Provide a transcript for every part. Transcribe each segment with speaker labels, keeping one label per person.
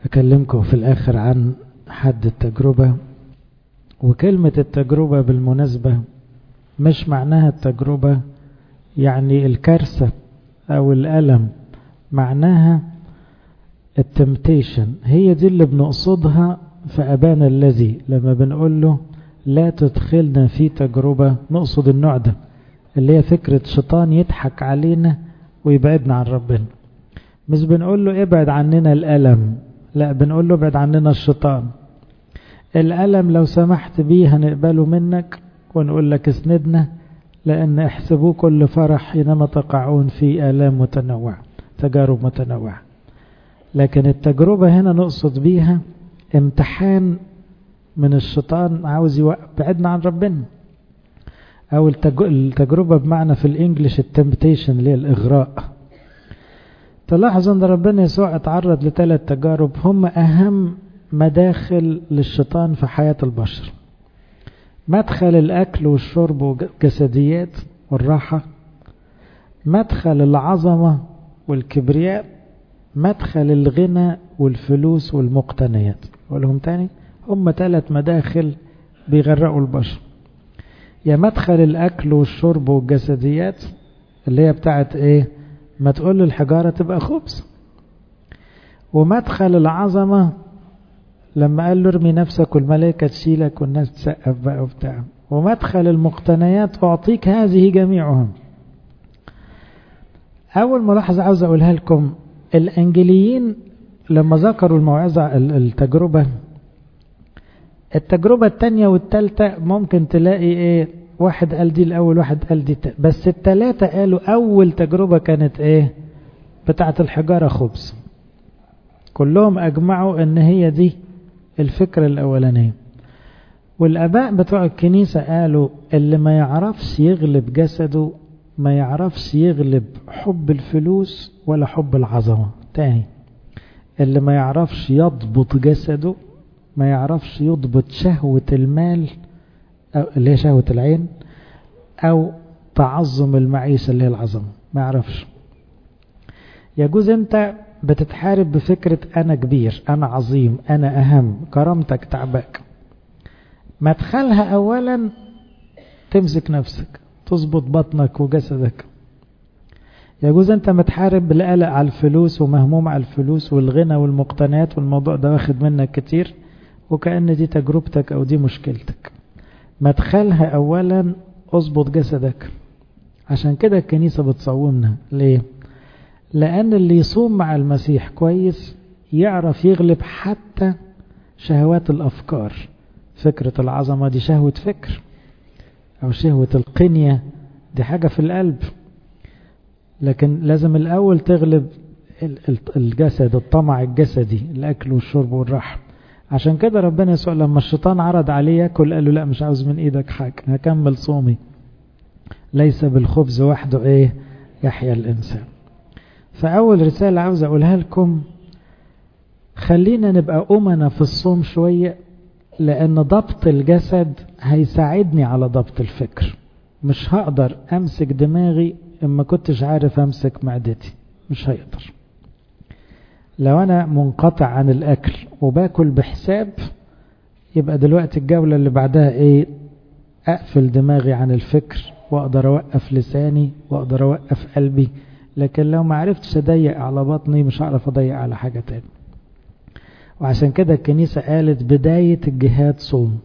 Speaker 1: أكلمكم في الآخر عن حد التجربة وكلمة التجربة بالمناسبة مش معناها التجربة يعني الكارثة أو الألم معناها التمتيشن هي دي اللي بنقصدها في أبانا الذي لما بنقول له لا تدخلنا في تجربة نقصد النوع ده اللي هي فكرة شيطان يضحك علينا ويبعدنا عن ربنا مش بنقول له ابعد عننا الألم لا بنقول له ابعد عننا الشيطان الألم لو سمحت بيه هنقبله منك ونقول لك اسندنا لأن احسبوا كل فرح حينما تقعون في آلام متنوعة تجارب متنوعة لكن التجربة هنا نقصد بيها امتحان من الشيطان عاوز يبعدنا عن ربنا أو التجربة بمعنى في الإنجليش التمبتيشن اللي هي الإغراء تلاحظوا أن ربنا يسوع اتعرض لثلاث تجارب هم أهم مداخل للشيطان في حياة البشر مدخل الأكل والشرب والجسديات والراحة مدخل العظمة والكبرياء مدخل الغنى والفلوس والمقتنيات أقولهم تاني هم ثلاث مداخل بيغرقوا البشر يا مدخل الأكل والشرب والجسديات اللي هي بتاعت إيه ما تقول الحجارة تبقى خبز ومدخل العظمة لما قال له ارمي نفسك والملائكة تشيلك والناس تسقف بقى وبتاع ومدخل المقتنيات أعطيك هذه جميعهم أول ملاحظة عاوز أقولها لكم الأنجليين لما ذكروا الموعظة التجربة التجربة التانية والتالتة ممكن تلاقي ايه واحد قال دي الأول واحد قال دي التالتة بس التلاتة قالوا أول تجربة كانت ايه بتاعة الحجارة خبز كلهم أجمعوا ان هي دي الفكرة الأولانية والآباء بتوع الكنيسة قالوا اللي ما يعرفش يغلب جسده ما يعرفش يغلب حب الفلوس ولا حب العظمة تاني اللي ما يعرفش يضبط جسده ما يعرفش يضبط شهوة المال أو اللي هي شهوة العين أو تعظم المعيشة اللي هي العظمة ما يعرفش يجوز أنت بتتحارب بفكرة أنا كبير أنا عظيم أنا أهم كرامتك تعباك مدخلها أولا تمسك نفسك تظبط بطنك وجسدك يجوز أنت متحارب بالقلق على الفلوس ومهموم على الفلوس والغنى والمقتنيات والموضوع ده واخد منك كتير وكأن دي تجربتك أو دي مشكلتك مدخلها أولا أظبط جسدك عشان كده الكنيسة بتصومنا ليه لأن اللي يصوم مع المسيح كويس يعرف يغلب حتى شهوات الأفكار فكرة العظمة دي شهوة فكر أو شهوة القنية دي حاجة في القلب لكن لازم الأول تغلب الجسد الطمع الجسدي الأكل والشرب والراحة عشان كده ربنا يسوع لما الشيطان عرض عليه ياكل قال له لا مش عاوز من ايدك حاجة هكمل صومي ليس بالخبز وحده ايه يحيا الانسان فاول رسالة عاوز اقولها لكم خلينا نبقى امنا في الصوم شوية لان ضبط الجسد هيساعدني على ضبط الفكر مش هقدر امسك دماغي اما كنتش عارف امسك معدتي مش هيقدر لو انا منقطع عن الاكل وباكل بحساب يبقى دلوقتي الجولة اللي بعدها ايه اقفل دماغي عن الفكر واقدر اوقف لساني واقدر اوقف قلبي لكن لو ما عرفتش اضيق على بطني مش هعرف اضيق على حاجة تاني وعشان كده الكنيسة قالت بداية الجهاد صوم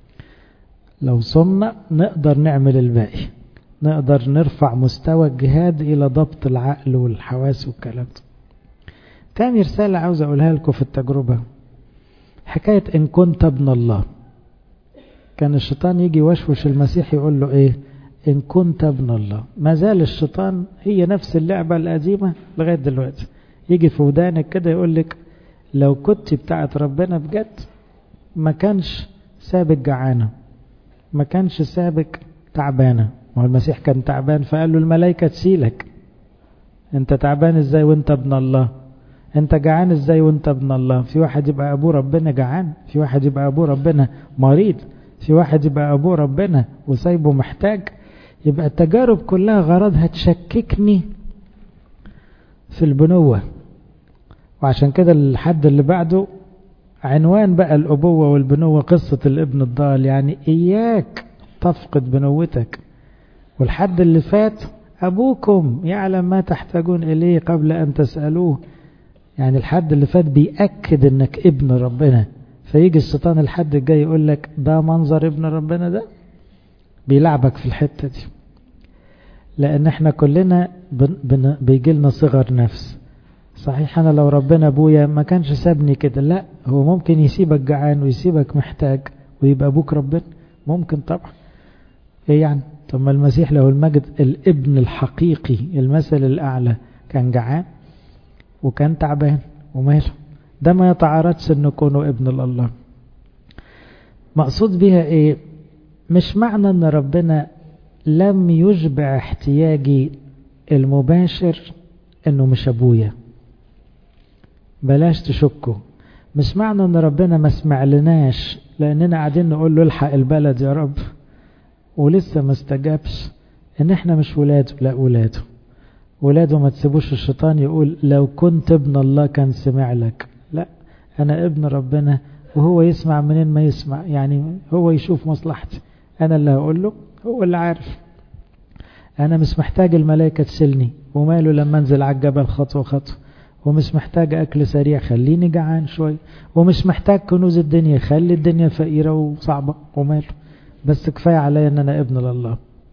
Speaker 1: لو صمنا نقدر نعمل الباقي نقدر نرفع مستوى الجهاد إلى ضبط العقل والحواس والكلام ده تاني رسالة عاوز أقولها لكم في التجربة حكاية إن كنت ابن الله كان الشيطان يجي وشوش المسيح يقول له إيه إن كنت ابن الله ما زال الشيطان هي نفس اللعبة القديمة لغاية دلوقتي يجي في ودانك كده يقول لك لو كنت بتاعت ربنا بجد ما كانش سابك جعانة ما كانش سابك تعبانة ما هو المسيح كان تعبان فقال له الملائكة تشيلك انت تعبان ازاي وانت ابن الله انت جعان ازاي وانت ابن الله في واحد يبقى ابوه ربنا جعان في واحد يبقى ابوه ربنا مريض في واحد يبقى ابوه ربنا وسايبه محتاج يبقى التجارب كلها غرضها تشككني في البنوة وعشان كده الحد اللي بعده عنوان بقى الأبوة والبنوة قصة الابن الضال يعني إياك تفقد بنوتك والحد اللي فات أبوكم يعلم ما تحتاجون إليه قبل أن تسألوه يعني الحد اللي فات بيأكد أنك ابن ربنا فيجي الشيطان الحد الجاي يقول لك ده منظر ابن ربنا ده بيلعبك في الحتة دي لأن احنا كلنا بيجي لنا صغر نفس صحيح أنا لو ربنا أبويا ما كانش سابني كده لا هو ممكن يسيبك جعان ويسيبك محتاج ويبقى أبوك ربنا ممكن طبعا إيه يعني طب ما المسيح له المجد الابن الحقيقي المثل الأعلى كان جعان وكان تعبان وماله ده ما يتعارضش أن يكونوا ابن الله مقصود بها إيه مش معنى أن ربنا لم يشبع احتياجي المباشر أنه مش أبويا بلاش تشكوا مش معنى ان ربنا ما سمع لناش لاننا قاعدين نقول له الحق البلد يا رب ولسه ما استجابش ان احنا مش ولاده لا ولاده ولاده ما تسيبوش الشيطان يقول لو كنت ابن الله كان سمع لك لا انا ابن ربنا وهو يسمع منين ما يسمع يعني هو يشوف مصلحتي انا اللي هقول له هو اللي عارف انا مش محتاج الملائكة تشيلني وماله لما انزل على الجبل خطوة خطوة ومش محتاج أكل سريع خليني جعان شوي ومش محتاج كنوز الدنيا خلي الدنيا فقيرة وصعبة وماله بس كفاية عليا أن أنا ابن لله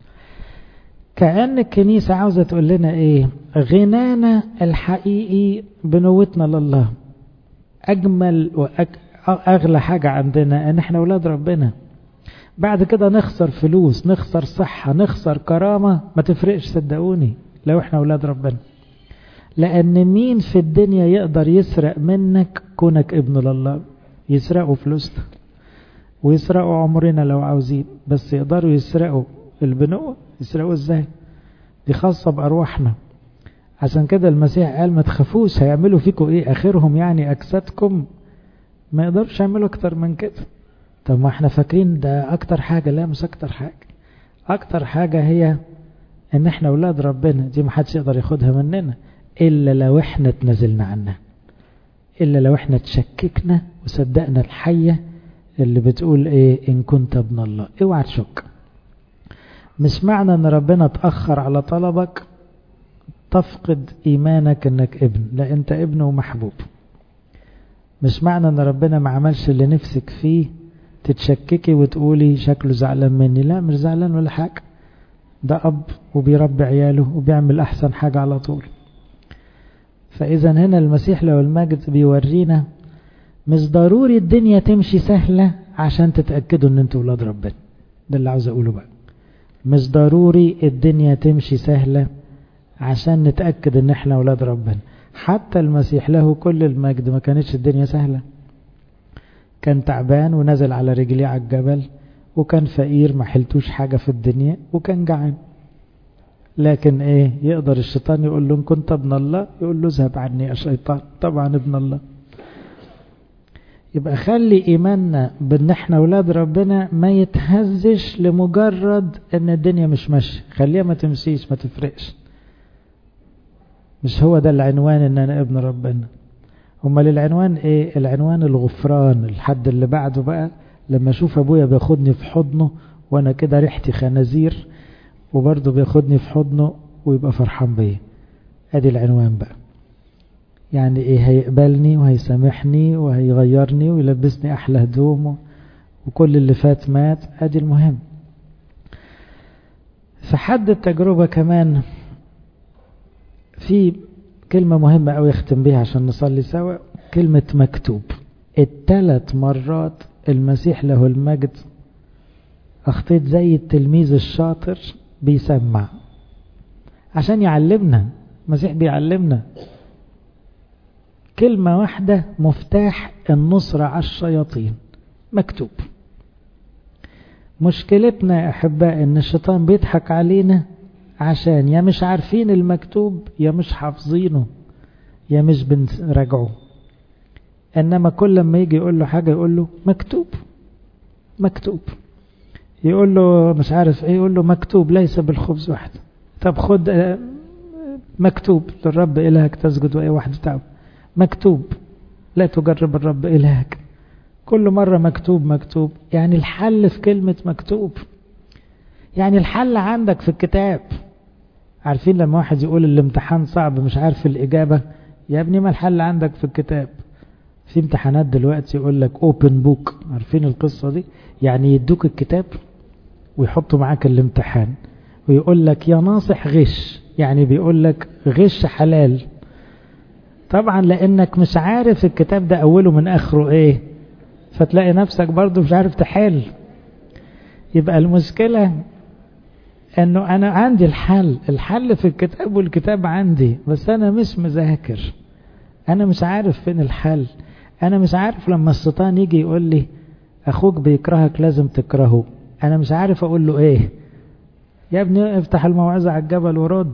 Speaker 1: كأن الكنيسة عاوزة تقول لنا إيه غنانا الحقيقي بنوتنا لله أجمل وأغلى حاجة عندنا أن احنا أولاد ربنا بعد كده نخسر فلوس نخسر صحة نخسر كرامة ما تفرقش صدقوني لو احنا أولاد ربنا لأن مين في الدنيا يقدر يسرق منك كونك ابن لله يسرقوا فلوسنا ويسرقوا عمرنا لو عاوزين بس يقدروا يسرقوا البنوة يسرقوا ازاي دي خاصة بأرواحنا عشان كده المسيح قال ما تخافوش هيعملوا فيكم ايه اخرهم يعني اجسادكم ما يقدرش يعملوا اكتر من كده طب ما احنا فاكرين ده اكتر حاجة لا مش اكتر حاجة اكتر حاجة هي ان احنا اولاد ربنا دي محدش يقدر ياخدها مننا إلا لو احنا اتنزلنا عنها إلا لو احنا تشككنا وصدقنا الحية اللي بتقول ايه إن كنت ابن الله اوعى تشك مش معنى ان ربنا اتأخر على طلبك تفقد إيمانك انك ابن لا انت ابن ومحبوب مش معنى ان ربنا ما عملش اللي نفسك فيه تتشككي وتقولي شكله زعلان مني لا مش زعلان ولا حاجة ده أب وبيربي عياله وبيعمل أحسن حاجة على طول فإذا هنا المسيح لو المجد بيورينا مش ضروري الدنيا تمشي سهلة عشان تتأكدوا ان انتوا ولاد ربنا ده اللي عاوز اقوله بقى مش ضروري الدنيا تمشي سهلة عشان نتأكد ان احنا ولاد ربنا حتى المسيح له كل المجد ما كانتش الدنيا سهلة كان تعبان ونزل على رجليه على الجبل وكان فقير ما حلتوش حاجة في الدنيا وكان جعان لكن ايه يقدر الشيطان يقول له ان كنت ابن الله يقول له اذهب عني يا شيطان طبعا ابن الله يبقى خلي ايماننا بان احنا اولاد ربنا ما يتهزش لمجرد ان الدنيا مش ماشيه خليها ما تمشيش ما تفرقش مش هو ده العنوان ان انا ابن ربنا امال العنوان ايه العنوان الغفران الحد اللي بعده بقى لما اشوف ابويا بياخدني في حضنه وانا كده ريحتي خنازير وبرضه بياخدني في حضنه ويبقى فرحان بيا ادي العنوان بقى يعني ايه هيقبلني وهيسامحني وهيغيرني ويلبسني احلى هدوم وكل اللي فات مات ادي المهم في حد التجربة كمان في كلمة مهمة أوي يختم بيها عشان نصلي سوا كلمة مكتوب الثلاث مرات المسيح له المجد أخطيت زي التلميذ الشاطر بيسمع عشان يعلمنا المسيح بيعلمنا كلمة واحدة مفتاح النصرة على الشياطين مكتوب مشكلتنا يا أحباء إن الشيطان بيضحك علينا عشان يا مش عارفين المكتوب يا مش حافظينه يا مش بنراجعه إنما كل ما يجي يقول له حاجة يقول له مكتوب مكتوب يقول له مش عارف ايه يقول له مكتوب ليس بالخبز واحد طب خد مكتوب للرب إلهك تسجد وإيه واحد تعب مكتوب لا تجرب الرب إلهك كل مرة مكتوب مكتوب يعني الحل في كلمة مكتوب يعني الحل عندك في الكتاب عارفين لما واحد يقول الامتحان صعب مش عارف الإجابة يا ابني ما الحل عندك في الكتاب في امتحانات دلوقتي يقول لك اوبن بوك عارفين القصة دي يعني يدوك الكتاب ويحطوا معاك الامتحان ويقول لك يا ناصح غش يعني بيقول لك غش حلال طبعا لانك مش عارف الكتاب ده اوله من اخره ايه فتلاقي نفسك برضو مش عارف تحل يبقى المشكلة انه انا عندي الحل الحل في الكتاب والكتاب عندي بس انا مش مذاكر انا مش عارف فين الحل انا مش عارف لما الشيطان يجي يقول لي اخوك بيكرهك لازم تكرهه انا مش عارف اقول له ايه يا ابني افتح الموعظة على الجبل ورد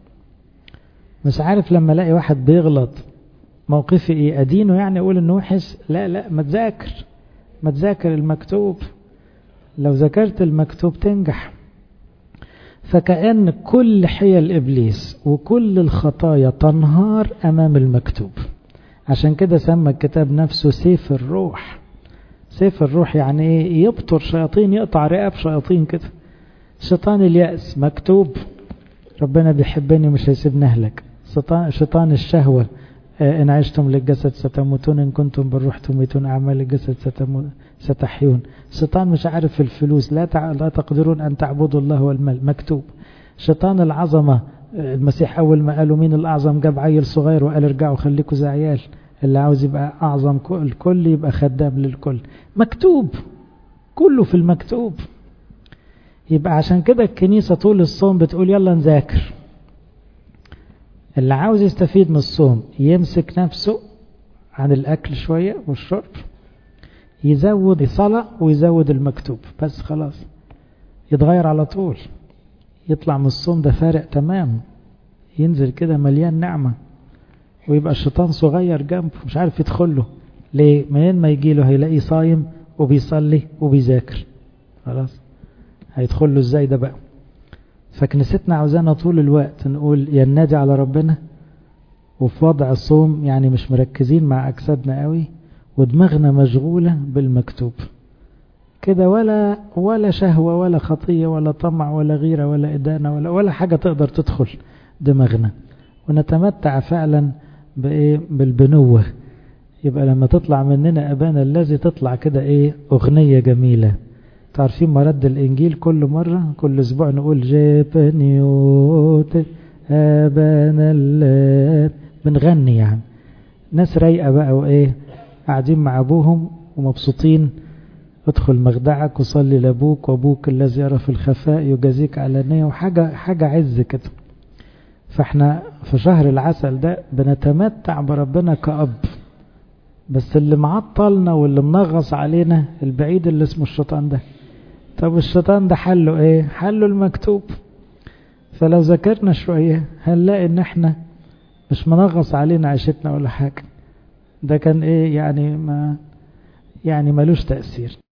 Speaker 1: مش عارف لما الاقي واحد بيغلط موقفي ايه ادينه يعني اقول انه وحش لا لا ما تذاكر ما تذاكر المكتوب لو ذاكرت المكتوب تنجح فكأن كل حيل إبليس وكل الخطايا تنهار أمام المكتوب عشان كده سمى الكتاب نفسه سيف الروح سيف الروح يعني ايه يبطر شياطين يقطع رقاب شياطين كده شيطان اليأس مكتوب ربنا بيحبني مش هيسيبني اهلك شيطان, شيطان الشهوة إن عشتم للجسد ستموتون إن كنتم بالروح تميتون أعمال الجسد ستحيون شيطان مش عارف الفلوس لا تع... لا تقدرون أن تعبدوا الله والمال مكتوب شيطان العظمة المسيح أول ما قالوا مين الأعظم جاب عيل صغير وقال ارجعوا خليكوا زي عيال اللي عاوز يبقى أعظم الكل يبقى خدام للكل مكتوب كله في المكتوب يبقى عشان كده الكنيسة طول الصوم بتقول يلا نذاكر اللي عاوز يستفيد من الصوم يمسك نفسه عن الأكل شوية والشرب يزود صلاة ويزود المكتوب بس خلاص يتغير على طول يطلع من الصوم ده فارق تمام ينزل كده مليان نعمة ويبقى الشيطان صغير جنبه مش عارف يدخل له ليه منين ما يجي له هيلاقيه صايم وبيصلي وبيذاكر خلاص هيدخل له ازاي ده بقى فكنيستنا عاوزانا طول الوقت نقول يا ننادي على ربنا وفي وضع الصوم يعني مش مركزين مع أجسادنا قوي ودماغنا مشغولة بالمكتوب كده ولا ولا شهوة ولا خطية ولا طمع ولا غيرة ولا إدانة ولا ولا حاجة تقدر تدخل دماغنا ونتمتع فعلا بإيه بالبنوة يبقى لما تطلع مننا أبانا الذي تطلع كده إيه أغنية جميلة تعرفين مرد الإنجيل كل مرة كل أسبوع نقول جيبنيوت أبانا اللاب بنغني يعني ناس رايقة بقى وإيه قاعدين مع أبوهم ومبسوطين ادخل مخدعك وصلي لأبوك وأبوك الذي يرى في الخفاء يجازيك علانية وحاجة حاجة عز كده فاحنا في شهر العسل ده بنتمتع بربنا كأب بس اللي معطلنا واللي منغص علينا البعيد اللي اسمه الشيطان ده طب الشيطان ده حله ايه حله المكتوب فلو ذاكرنا شوية هنلاقي ان احنا مش منغص علينا عيشتنا ولا حاجة ده كان ايه يعني ما يعني ملوش تأثير